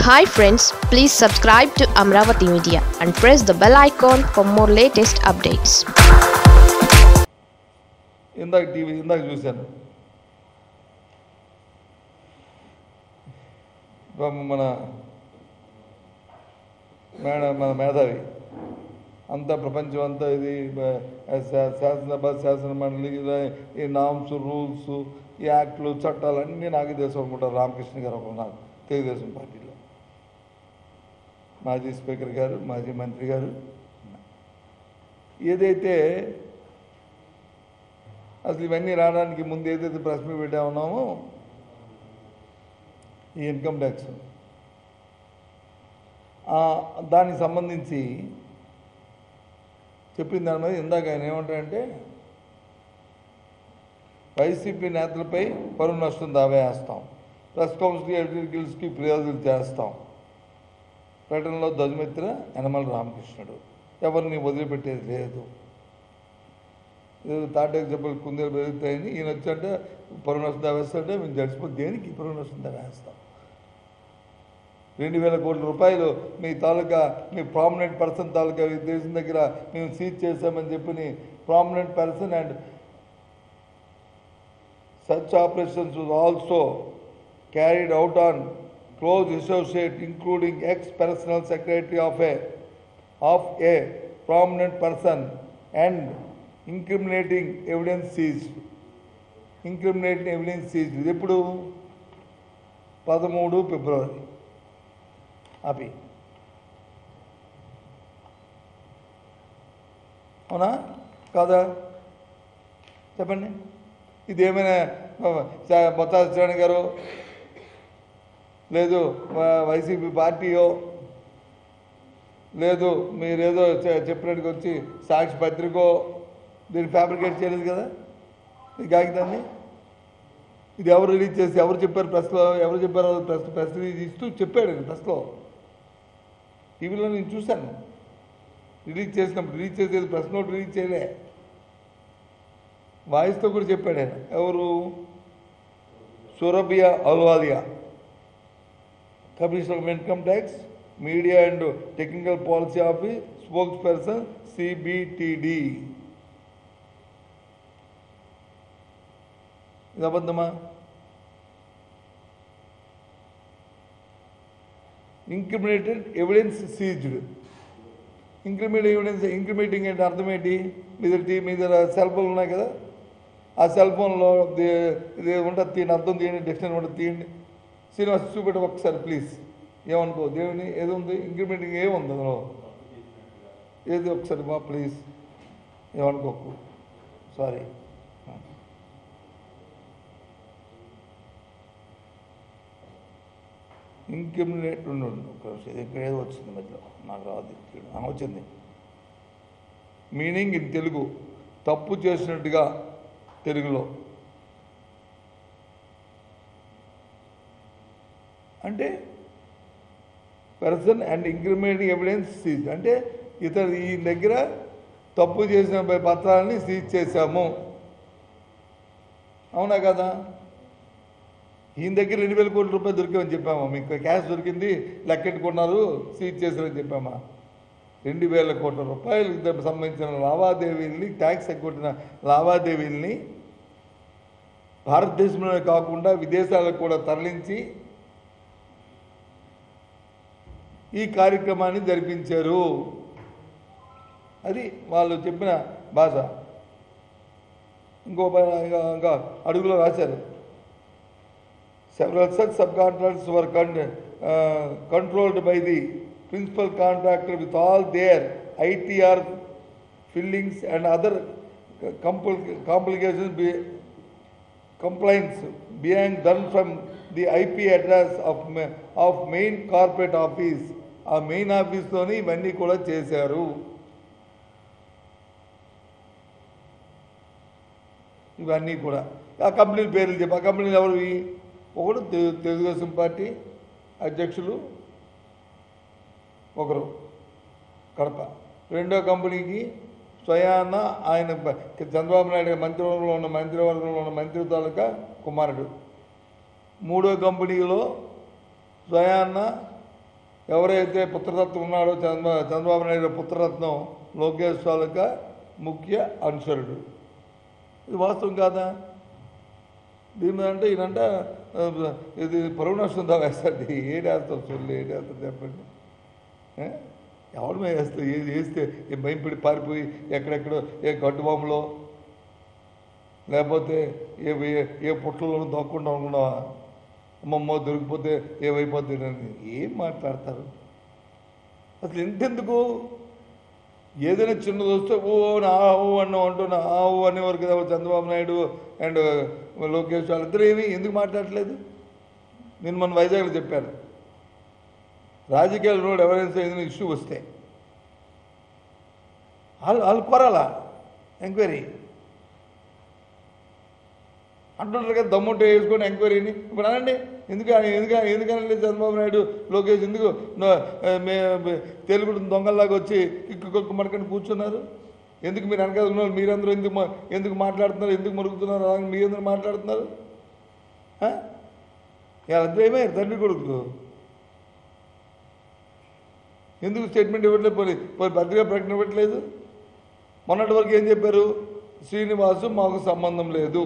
Hi friends please subscribe to Amaravati media and press the bell icon for more latest updates ఇందాక TV ఇందాక చూశాను పాపం మన madam మన మేధావి అంతా ప్రపంచం అంతా ఇది బ- శా- శాసనసభ శాసన మండలి ఇలా ఈ నామ్స్ రూల్స్ ఈ యాక్ట్లు చట్టాలు అన్నీ నాకే తెలుసు అనుకుంటారు రామకృష్ణ గారు ఒక నాకు తెలుగుదేశం పార్టీలో మాజీ స్పీకర్ గారు మాజీ మంత్రి గారు ఏదైతే అసలు ఇవన్నీ రావడానికి ముందు ఏదైతే ప్రెస్ మీట్ పెట్టా ఉన్నామో ఈ ఇన్కమ్ ట్యాక్స్ ఆ, దానికి సంబంధించి చెప్పిన దాని మీద ఇందాక ఆయన ఏమంటారంటే వైసీపీ నేతలపై పరువు నష్టం దావా వేస్తాం ప్రెస్ కౌన్సిల్ ఎడిటర్గిల్స్కి ఫిర్యాదులు చేస్తాం ప్రకటనలో ధ్వజమెత్తిన యనమల రామకృష్ణుడు ఎవరిని వదిలిపెట్టేది లేదు ఏదో తాటేకి చెప్పలు కుందేలు పెరుగుతాయని ఈయన వచ్చంటే పరువు నష్టం దావా వేస్తాంటే మేము జడిచిపోతే దేనికి పరువు నష్టం దావా వేస్తాం రెండు వేల కోట్ల రూపాయలు మీ తాలూకా మీ ప్రామినెంట్ పర్సన్ తాలూకా ఈ దేశం దగ్గర మేము సీజ్ చేశామని చెప్పి prominent person and such operations also carried out on close associate including ex personal secretary of a of a prominent person and incriminating evidence seize incriminating evidence seize ఇది ఎప్పుడు పదమూడు ఫిబ్రవరి అవి అవునా కాదా చెప్పండి ఇదేమైనా బొత్స సత్యనారాయణ గారు లేదు వ- వైసీపీ పార్టీయో లేదు మీరేదో చె- చెప్పినట్టుగా వచ్చి సాక్షి పత్రికో దీన్ని ఫ్యాబ్రికేట్ చేయలేదు కదా ఈ కాగితాన్ని ఇది ఎవరు రిలీజ్ చేసి ఎవరు చెప్పారు ప్రెస్లో ఎవరు చెప్పారో ప్రెస్ ప్రెస్ రిలీజ్ ఇస్తూ చెప్పాడు ఆయన ప్రెస్లో టీవీలో నేను చూశాను రిలీజ్ చేసినప్పుడు రిలీజ్ చేసేది ప్రెస్ నోట్ రిలీజ్ చేయలే వాయిస్తో కూడా చెప్పాడు ఆయన ఎవరు సురభియా Ahluwalia commissioner of income tax media and technical policy office spokesperson CBDT ఇది అబద్ధమా incriminated evidence seized incriminate evidence incriminating అంటే అర్థం ఏంటి మీ దగ్గర తీ- మీ దగ్గర సెల్ ఫోన్ ఉన్నాయి కదా ఆ సెల్ ఫోన్లో ది- ఇది ఉంటుంది తీయండి అర్థం తీయండి డిక్షనరీ ఉంటుంది తీయండి శ్రీనివాస్ చూపెట్టు ఒకసారి ప్లీజ్ ఏమనుకో దేవుని ఏది ఉంది ఇంక్రిమేటింగ్ ఏముంది అందులో ఏది ఒకసారి బా ప్లీజ్ ఏమనుకోకు సారీ ఇంక్రిమినేట్ ఉండు ఉండు. ఒక నిమిషం. ఇది ఇక్కడ ఏదో వచ్చింది మధ్యలో నాకు రాదు ఇక్కడ. ఆ, వచ్చింది మీనింగ్ ఇన్ తెలుగు తప్పు చేసినట్టుగా తెలుగులో అంటే person and incriminating evidence seize అంటే ఇతను ఈ దగ్గర తప్పు చేసిన పత్రాలని సీజ్ చేశాము అవునా కదా ఈయన దగ్గర రెండు వేల కోట్ల రూపాయలు దొరికామని చెప్పామా మీకు క్యాష్ దొరికింది లెక్కెట్టుకున్నారు సీజ్ చేశారని చెప్పామా రెండు వేల కోట్ల రూపాయలు ఇద్దరికి సంబంధించిన లావాదేవీల్ని ట్యాక్స్ ఎగ్గొట్టిన లావాదేవీల్ని భారతదేశంలోనే కాకుండా విదేశాలకు కూడా తరలించి ఈ కార్యక్రమాన్ని జరిపించారు అది వాళ్ళు చెప్పిన భాష ఇంకో ప- ఇంకా ఇంకా అడుగులో రాశారు Several such subcontractors were con- uh, controlled by the principal contractor with all their ITR fillings and other compl- complications be, complaints being done from the IP address of, ma- of main corporate office. ఆ main ఆఫీస్లోనే ఇవన్నీ కూడా చేశారు ఇవన్నీ కూడా ఆ కంపెనీల పేర్లు చెప్పి ఆ కంపెనీలు ఎవరివి ఒకడు తెలు- తెలుగుదేశం పార్టీ అధ్యక్షులు ఒకరు కడప రెండో కంపెనీకి స్వయాన ఆయన బ- చంద్రబాబు నాయుడు గారి మంత్రివర్గంలో ఉన్న మంత్రివర్గంలో ఉన్న మంత్రి తాలూకా కుమారుడు మూడో కంపెనీలో స్వయాన ఎవరైతే పుత్రరత్నం ఉన్నాడో చంద్ర చంద్రబాబు నాయుడు పుత్రరత్నం లోకేష్ తాలూక ముఖ్య అనుసరుడు ఇది వాస్తవం కాదా దీని మీద అంటే ఈయనంట ఆ, ఇది పరువు నష్టం దా వేస్తాడు ఏడేస్తారు చొల్లు ఏడేస్తారు చెప్పండి ఏ? ఎవరి మీద వేస్తే ఏది వేస్తే ఏ భయపడి పారిపోయి ఎక్కడెక్కడో ఏ గడ్డుబాములో లేకపోతే ఏ ఏ- ఏ పుట్టలోనూ దొక్కకుండా అనుకున్నావా అమ్మమ్మ దొరికిపోతే ఏమైపోతుందని ఏం మాట్లాడతారు అసలు ఎంతెందుకు ఏదైనా చిన్నది వస్తే ఓ నా ఓ అన్న అంటున్నా ఆ ఓ అనేవారు కదా చంద్రబాబు నాయుడు అండ్ లోకేష్ వాళ్ళిద్దరు ఏమి ఎందుకు మాట్లాడట్లేదు నేను మన వైజాగ్లో చెప్పాను రాజకీయాల రోడ్ ఎవరైనా ఏదైనా ఇష్యూ వస్తే వాళ్ళు వాళ్ళు కోరాలా ఎంక్వైరీ అంటుంటారు కదా దమ్ముంటే వేసుకొని ఎంక్వైరీని ఇప్పుడు అనండి ఎందుకు ఎందుకు ఎందుకనండి చంద్రబాబు నాయుడు లోకేష్ ఎందుకు నో- మే మే- తెలుగు దొంగల్లాగా వచ్చి కిక్కు కొక్కు మడకని కూర్చున్నారు ఎందుకు మీరు వెనకాల ఉన్నారు మీరందరూ ఎందుకు మా- ఎందుకు మాట్లాడుతున్నారు ఎందుకు మరుగుతున్నారు అలాగే మీరందరూ మాట్లాడుతున్నారు ఆ? వాళ్ళందరూ ఏమయ్యారు తండ్రి కొడుకులు ఎందుకు స్టేట్మెంట్ ఇవ్వట్లేదు పోయి పోయి భద్రగా ప్రకటన ఇవ్వట్లేదు మొన్నటి వరకు ఏం చెప్పారు శ్రీనివాసు మాకు సంబంధం లేదు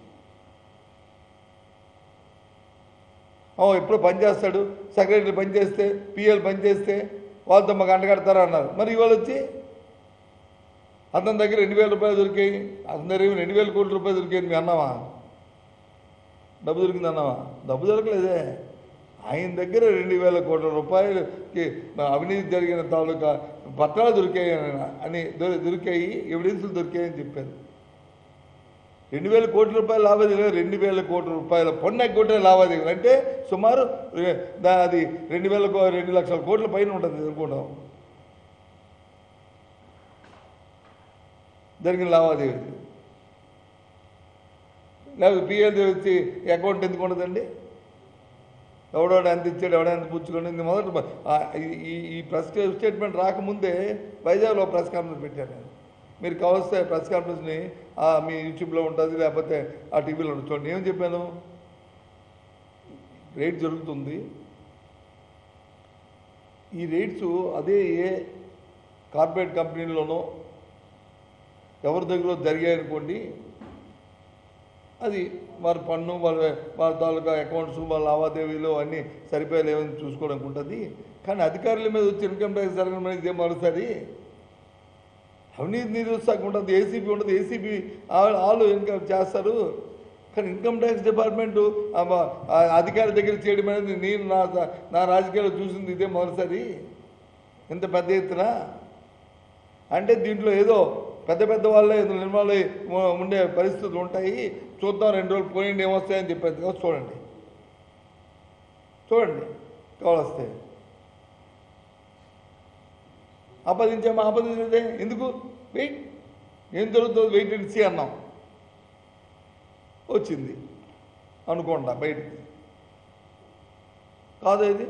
ఓ ఎప్పుడు పనిచేస్తాడు సెక్రటరీ పనిచేస్తే పిఎల్ పనిచేస్తే వాళ్ళతో మాకు అంటగడతారా అన్నారు మరి ఇవాళ వచ్చి అతని దగ్గర రెండు వేల రూపాయలు దొరికాయి అతని దగ్గర రెండు వేల కోట్ల రూపాయలు దొరికాయి మీ అన్నావా డబ్బు దొరికింది అన్నావా డబ్బు దొరకలేదే ఆయన దగ్గర రెండు వేల కోట్ల రూపాయలకి అవినీతి జరిగిన తాలూకా పత్రాలు దొరికాయి అని- అని దొరి- దొరికాయి ఎవిడెన్సులు దొరికాయని చెప్పారు రెండు వేల కోట్ల రూపాయల లావాదేవీలు రెండు వేల కోట్ల రూపాయల పొన్న కోట్ల లావాదేవీలు అంటే సుమారు రె- దా- అది రెండు వేల కో- రెండు లక్షల కోట్ల పైన ఉంటుంది అనుకుంటాం జరిగిన లావాదేవీలు లేకపోతే పిఎల్ వచ్చి అకౌంట్ ఎందుకు ఉండదండి ఎవడోడు ఎంత ఇచ్చాడు ఎవడో ఎంత పుచ్చుకోండి ఇది మొదట ప- ఆ, ఈ- ఈ ఈ ప్రెస్ స్టేట్మెంట్ రాకముందే వైజాగ్లో ప్రెస్ కాన్ఫరెన్స్ పెట్టాను నేను మీరు కావస్తే ప్రెస్ కాన్ఫరెన్స్ని ఆ, మీ యూట్యూబ్లో ఉంటుంది లేకపోతే ఆ టీవీలో ఉంటుంది చూడండి ఏం చెప్పాను రేట్ జరుగుతుంది ఈ రేట్స్ అదే ఏ కార్పొరేట్ కంపెనీలోనో ఎవరి దగ్గర జరిగాయనుకోండి అది వారి పన్ను వాళ్ళ వాళ్ళ తాలూకా అకౌంట్స్ వాళ్ళ లావాదేవీలు అన్నీ సరిపోయలేవని చూసుకోవడానికి ఉంటుంది కానీ అధికారుల మీద వచ్చి ఇన్కమ్ ట్యాక్స్ జరగడం అనేది ఇదే మరోసారి అవినీతి నిరుత్సాహం ఉంటుంది ఏసీబీ ఉంటుంది ఏసీబీ వాళ్ళు ఇన్కమ్ చేస్తారు కానీ ఇన్కమ్ ట్యాక్స్ డిపార్ట్మెంటు ఆ మ- ఆ అధికారి దగ్గర చేయడం అనేది నేను నా నా రాజకీయాల్లో చూసింది ఇదే మొదటిసారి ఇంత పెద్ద ఎత్తున అంటే దీంట్లో ఏదో పెద్ద పెద్ద వాళ్ళే ఇందులో నిర్మాణాలు ఉండే పరిస్థితులు ఉంటాయి చూద్దాం రెండు రోజులు పోయిండి ఏమొస్తాయని చెప్పేది కదా చూడండి చూడండి కావలస్తే ఆపదించామా ఆపదించదే ఎందుకు వెయిట్ ఏం జరుగుతుంది వెయిట్ అండ్ సీ అన్నాం వచ్చింది అనుకోండా బయటికి కాదు ఇది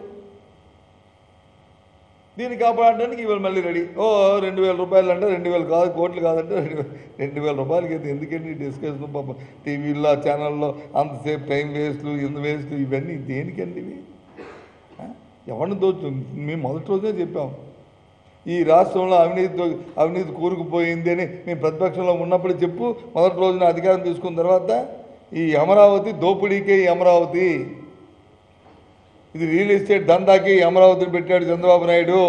దీన్ని కాపాడడానికి ఇవాళ మళ్ళీ రెడీ ఓ రెండు వేల రూపాయలు అంటే రెండు వేలు కాదు కోట్లు కాదంటే రెండు వేల రెండు వేల రూపాయలకి అయితే ఎందుకండి డిస్కషన్ పాపం టీవీల్లో ఛానల్లో అంతసేపు టైం వేస్ట్లు ఎందు వేస్ట్లు ఇవన్నీ దేనికండి ఇవి ఆ? ఎవరిని దోచు మేము మొదటి రోజే చెప్పాం ఈ రాష్ట్రంలో అవినీతి దో- అవినీతి కూరుకుపోయింది అని మేము ప్రతిపక్షంలో ఉన్నప్పుడు చెప్పు మొదటి రోజున అధికారం తీసుకున్న తర్వాత ఈ అమరావతి దోపిడీకే ఈ అమరావతి ఇది రియల్ ఎస్టేట్ దందాకి ఈ అమరావతిని పెట్టాడు చంద్రబాబు నాయుడు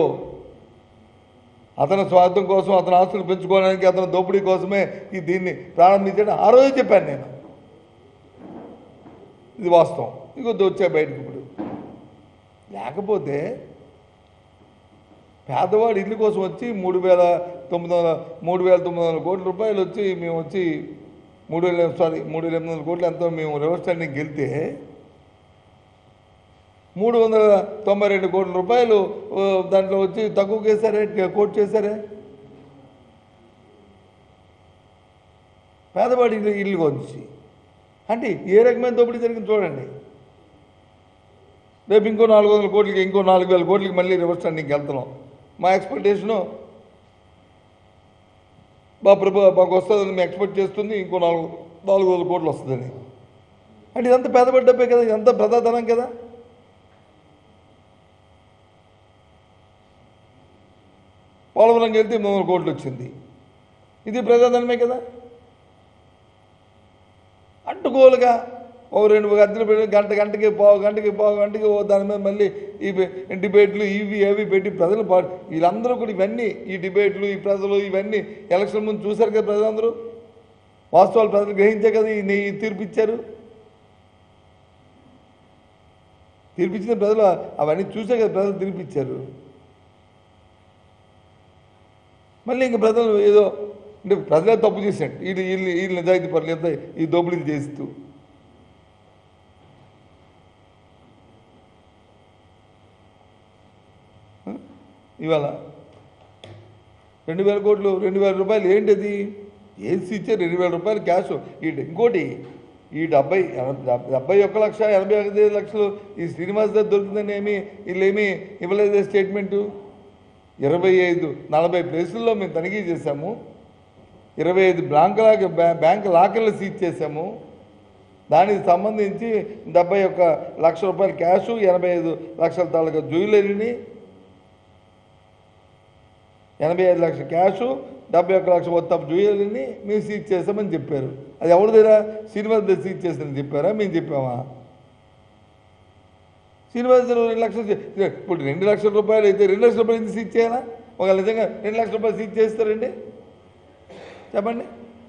అతని స్వార్థం కోసం అతని ఆస్తులు పెంచుకోవడానికి అతని దోపిడీ కోసమే ఈ దీన్ని ప్రారంభించాడు ఆ రోజే చెప్పాను నేను ఇది వాస్తవం ఇగో వచ్చా బయటకు ఇప్పుడు లేకపోతే పేదవాడు ఇల్లు కోసం వచ్చి మూడు వేల తొమ్మిది వందల మూడు వేల తొమ్మిది వందల కోట్ల రూపాయలు వచ్చి మేము వచ్చి మూడు వేల సారీ మూడు వేల ఎనిమిది వందల కోట్లు ఎంతో మేము రివర్స్ స్టాండింగ్ గెలితే మూడు వందల తొంభై రెండు కోట్ల రూపాయలు ఆ, దాంట్లో వచ్చి తక్కువ చేశారే కోట్ చేశారే పేదవాడి ఇల్లు ఇల్లు వచ్చి అంటే ఏ రకమైన దోపిడీ జరిగింది చూడండి రేపు ఇంకో నాలుగు వందల కోట్లకి ఇంకో నాలుగు వేల కోట్లకి మళ్ళీ రివర్స్ స్టాండింగ్కి వెళ్తున్నాం మా ఎక్స్పెక్టేషను మా ప్రభు మాకు వస్తుందని మేము ఎక్స్పెక్ట్ చేస్తుంది ఇంకో నాలుగు నాలుగు వందల కోట్లు వస్తుందని అంటే ఇదంతా పేదపడ్డ డబ్బే కదా ఇదంతా ప్రధాధనం కదా పోలవరంకి వెళ్తే ఎనిమిది వందల కోట్లు వచ్చింది ఇది ప్రజాధనమే కదా అడ్డుగోలుగా ఓ రెండు గంటలు పెట్టి గంట గంటకి పావు గంటకి పావు గంటకి ఓ దాని మీద మళ్ళీ ఈ బె- డిబేట్లు ఇవి అవి పెట్టి ప్రజలు పా వీళ్ళందరూ కూడా ఇవన్నీ ఈ డిబేట్లు ఈ ప్రజలు ఇవన్నీ ఎలక్షన్ ముందు చూశారు కదా ప్రజలందరూ వాస్తవాలు ప్రజలు గ్రహించే కదా ఈ ఈ తీర్పు ఇచ్చారు తీర్పిచ్చిన ప్రజలు అవన్నీ చూసే కదా ప్రజలు తీర్పిచ్చారు మళ్ళీ ఇంక ప్రజలు ఏదో అంటే ప్రజలే తప్పు చేశాడు వీళ్ళు వీళ్ళు వీళ్ళు నిజాయితీ పనులు ఎంత ఈ దోపిడీలు చేస్తూ ఆ? ఇవాళ రెండు వేల కోట్లు రెండు వేల రూపాయలు ఏంటిది ఏసీ ఇచ్చే రెండు వేల రూపాయలు క్యాష్ ఈ ఇంకోటి ఈ డెబ్బై ఎన- డెబ్బై ఒక్క లక్ష ఎనభై ఒకటి లక్షలు ఈ శ్రీనివాస్ దగ్గర దొరుకుతుందని ఏమి వీళ్ళు ఏమీ ఇవ్వలేదు స్టేట్మెంటు ఇరవై ఐదు నలభై ప్లేసుల్లో మేము తనిఖీ చేశాము ఇరవై ఐదు బ్యాంక్ లాక్ బ్యా- బ్యాంక్ లాకర్లు సీజ్ చేశాము దానికి సంబంధించి డెబ్బై ఒక్క లక్ష రూపాయల క్యాషు ఎనభై ఐదు లక్షల తాలూకా జ్యువెలరీని ఎనభై ఐదు లక్షల క్యాషు డెబ్బై ఒక్క లక్ష మొత్తం జ్యువెలరీని మేము సీజ్ చేస్తామని చెప్పారు అది ఎవరి దగ్గర శ్రీనివాస్ దగ్గర సీజ్ చేస్తామని చెప్పారా మేము చెప్పామా శ్రీనివాస్ దగ్గర రెండు లక్షలు చే- ఇప్పుడు రెండు లక్షల రూపాయలు అయితే రెండు లక్షల రూపాయలు ఎందుకు సీజ్ చేయాలా ఒక నిజంగా రెండు లక్షల రూపాయలు సీజ్ చేస్తారండి చెప్పండి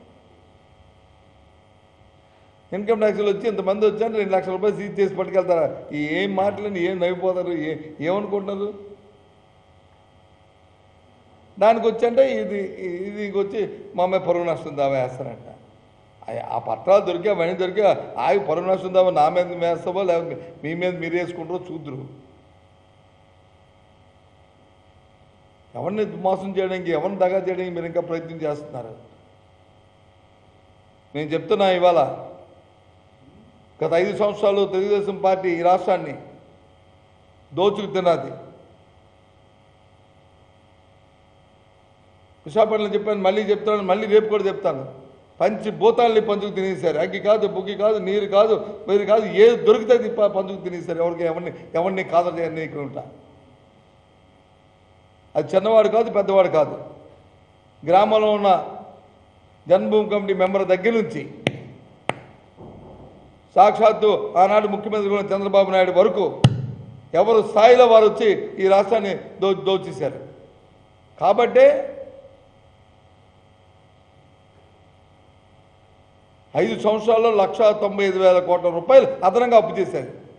ఇన్కమ్ ట్యాక్స్లో వచ్చి ఇంతమంది వచ్చారు రెండు లక్షల రూపాయలు సీజ్ చేసి పట్టుకెళ్తారా ఈ ఏం మాటలని ఏం నవ్విపోతారు ఏ ఏమనుకుంటున్నారు దానికి వచ్చి అంటే ఇది ఇది వచ్చి మా అమ్మాయి పరువు నష్టం దావా వేస్తారంట ఆ- ఆ పత్రాలు దొరికా అవన్నీ దొరికా ఆగి పరువు నష్టం దావా నా మీద వేస్తావో లేకపోతే మీ మీద మీరు వేసుకుంటారో చూద్దరు ఎవరిని మోసం చేయడానికి ఎవరిని దగా చేయడానికి మీరు ఇంకా ప్రయత్నం చేస్తున్నారు నేను చెప్తున్నా ఇవాళ గత ఐదు సంవత్సరాలు తెలుగుదేశం పార్టీ ఈ రాష్ట్రాన్ని దోచుకు తిన్నది విశాఖపట్నం చెప్పాను మళ్ళీ చెప్తాను మళ్ళీ రేపు కూడా చెప్తాను పంచి భూతాల్ని పంచుకు తినేశారు అగ్గి కాదు బుగ్గి కాదు నీరు కాదు మీరు కాదు ఏది దొరికితే అది ప- పంచుకు తినేశారు ఎవరికి ఎవరిని ఎవరిని కాదని ఎన్నికుంటా అది చిన్నవాడు కాదు పెద్దవాడు కాదు గ్రామంలో ఉన్న జన్మభూమి కమిటీ మెంబర్ దగ్గర నుంచి సాక్షాత్తు ఆనాడు ముఖ్యమంత్రి కూడా చంద్రబాబు నాయుడు వరకు ఎవరు స్థాయిలో వారు వచ్చి ఈ రాష్ట్రాన్ని దో దోచేశారు కాబట్టే ఐదు సంవత్సరాల్లో లక్ష తొంభై ఐదు వేల కోట్ల రూపాయలు అదనంగా అప్పు చేశారు